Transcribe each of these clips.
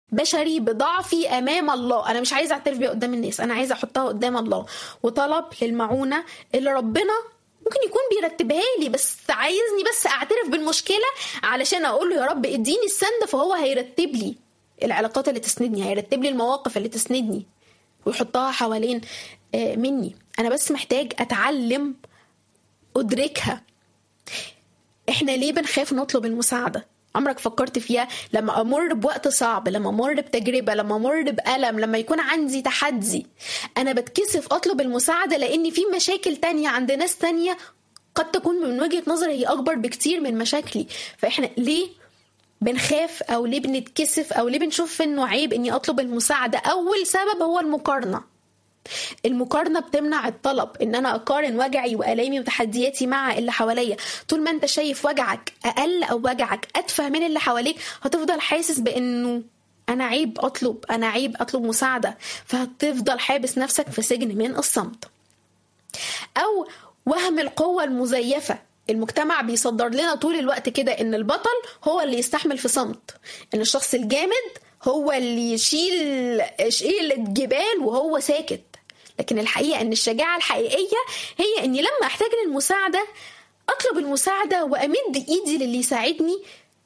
بشري بضعفي امام الله انا مش عايزه اعترف بيها قدام الناس انا عايزه احطها قدام الله وطلب للمعونه اللي ربنا ممكن يكون بيرتبها لي بس عايزني بس اعترف بالمشكله علشان اقول له يا رب اديني السند فهو هيرتب لي العلاقات اللي تسندني هيرتب لي المواقف اللي تسندني ويحطها حوالين مني انا بس محتاج اتعلم ادركها احنا ليه بنخاف نطلب المساعده عمرك فكرت فيها لما امر بوقت صعب لما امر بتجربه لما امر بالم لما يكون عندي تحدي انا بتكسف اطلب المساعده لان في مشاكل تانية عند ناس تانية قد تكون من وجهه نظري هي اكبر بكتير من مشاكلي فاحنا ليه بنخاف او ليه بنتكسف او ليه بنشوف انه عيب اني اطلب المساعده اول سبب هو المقارنه المقارنة بتمنع الطلب ان انا اقارن وجعي والامي وتحدياتي مع اللي حواليا طول ما انت شايف وجعك اقل او وجعك اتفه من اللي حواليك هتفضل حاسس بانه انا عيب اطلب انا عيب اطلب مساعدة فهتفضل حابس نفسك في سجن من الصمت او وهم القوة المزيفة المجتمع بيصدر لنا طول الوقت كده ان البطل هو اللي يستحمل في صمت ان الشخص الجامد هو اللي يشيل يشيل الجبال وهو ساكت لكن الحقيقه ان الشجاعه الحقيقيه هي اني لما احتاج للمساعده اطلب المساعده وامد ايدي للي يساعدني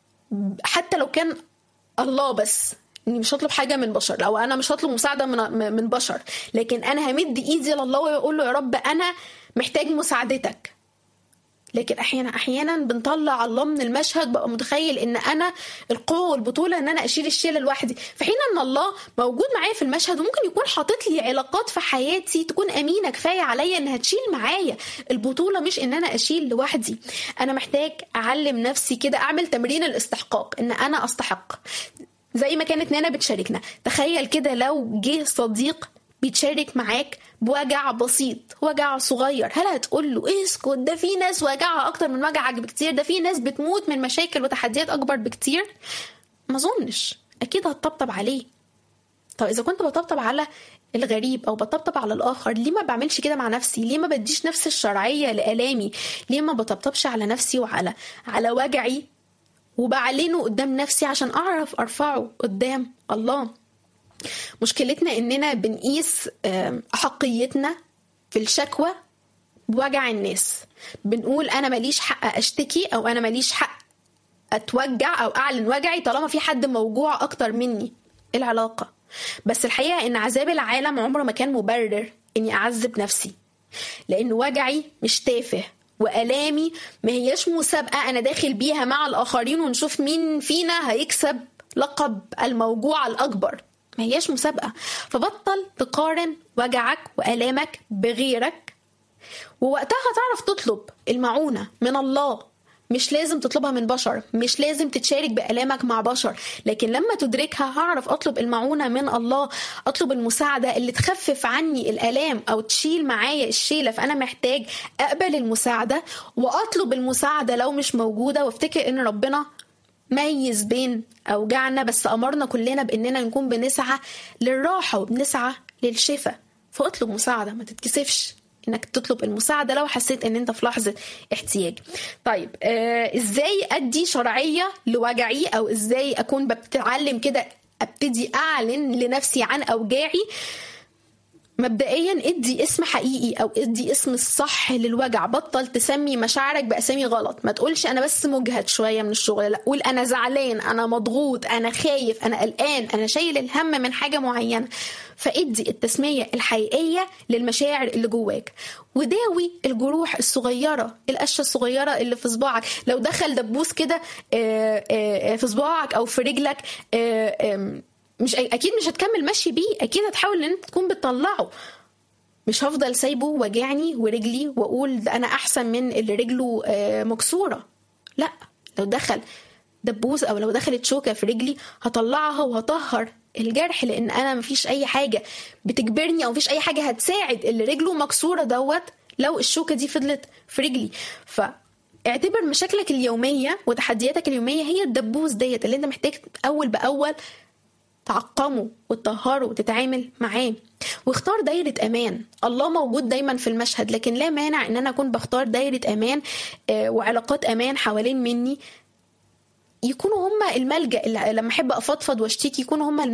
حتى لو كان الله بس اني مش هطلب حاجه من بشر او انا مش هطلب مساعده من من بشر لكن انا همد ايدي لله واقول له يا رب انا محتاج مساعدتك لكن احيانا احيانا بنطلع الله من المشهد بقى متخيل ان انا القوه والبطوله ان انا اشيل الشيله لوحدي في حين ان الله موجود معايا في المشهد وممكن يكون حاطط لي علاقات في حياتي تكون امينه كفايه عليا انها تشيل معايا البطوله مش ان انا اشيل لوحدي انا محتاج اعلم نفسي كده اعمل تمرين الاستحقاق ان انا استحق زي ما كانت نانا بتشاركنا تخيل كده لو جه صديق بيتشارك معاك بوجع بسيط وجع صغير هل هتقول له اسكت ده في ناس وجعها اكتر من وجعك بكتير ده في ناس بتموت من مشاكل وتحديات اكبر بكتير ما اظنش اكيد هتطبطب عليه طب اذا كنت بطبطب على الغريب او بطبطب على الاخر ليه ما بعملش كده مع نفسي ليه ما بديش نفس الشرعيه لالامي ليه ما بطبطبش على نفسي وعلى على وجعي وبعلنه قدام نفسي عشان اعرف ارفعه قدام الله مشكلتنا اننا بنقيس احقيتنا في الشكوى بوجع الناس بنقول انا ماليش حق اشتكي او انا ماليش حق اتوجع او اعلن وجعي طالما في حد موجوع اكتر مني العلاقه بس الحقيقه ان عذاب العالم عمره ما كان مبرر اني اعذب نفسي لان وجعي مش تافه والامي ما هياش مسابقه انا داخل بيها مع الاخرين ونشوف مين فينا هيكسب لقب الموجوع الاكبر ما هياش مسابقة فبطل تقارن وجعك وآلامك بغيرك ووقتها هتعرف تطلب المعونة من الله مش لازم تطلبها من بشر مش لازم تتشارك بآلامك مع بشر لكن لما تدركها هعرف أطلب المعونة من الله أطلب المساعدة اللي تخفف عني الآلام أو تشيل معايا الشيلة فأنا محتاج أقبل المساعدة وأطلب المساعدة لو مش موجودة وافتكر إن ربنا ميز بين اوجاعنا بس امرنا كلنا باننا نكون بنسعى للراحه وبنسعى للشفاء فاطلب مساعده ما تتكسفش انك تطلب المساعده لو حسيت ان انت في لحظه احتياج طيب آه ازاي ادي شرعيه لوجعي او ازاي اكون بتعلم كده ابتدي اعلن لنفسي عن اوجاعي مبدئيا ادي اسم حقيقي او ادي اسم الصح للوجع بطل تسمي مشاعرك باسامي غلط ما تقولش انا بس مجهد شويه من الشغل لا قول انا زعلان انا مضغوط انا خايف انا قلقان انا شايل الهم من حاجه معينه فادي التسميه الحقيقيه للمشاعر اللي جواك وداوي الجروح الصغيره القشه الصغيره اللي في صباعك لو دخل دبوس كده في صباعك او في رجلك مش اكيد مش هتكمل مشي بيه اكيد هتحاول ان انت تكون بتطلعه مش هفضل سايبه وجعني ورجلي واقول ده انا احسن من اللي رجله مكسوره لا لو دخل دبوس او لو دخلت شوكه في رجلي هطلعها وهطهر الجرح لان انا مفيش اي حاجه بتجبرني او مفيش اي حاجه هتساعد اللي رجله مكسوره دوت لو الشوكه دي فضلت في رجلي ف اعتبر مشاكلك اليوميه وتحدياتك اليوميه هي الدبوس ديت اللي انت محتاج اول باول تعقمه وتطهره وتتعامل معاه واختار دايرة أمان الله موجود دايما في المشهد لكن لا مانع أن أنا أكون بختار دايرة أمان وعلاقات أمان حوالين مني يكونوا هم الملجأ اللي لما أحب أفضفض واشتكي يكونوا هم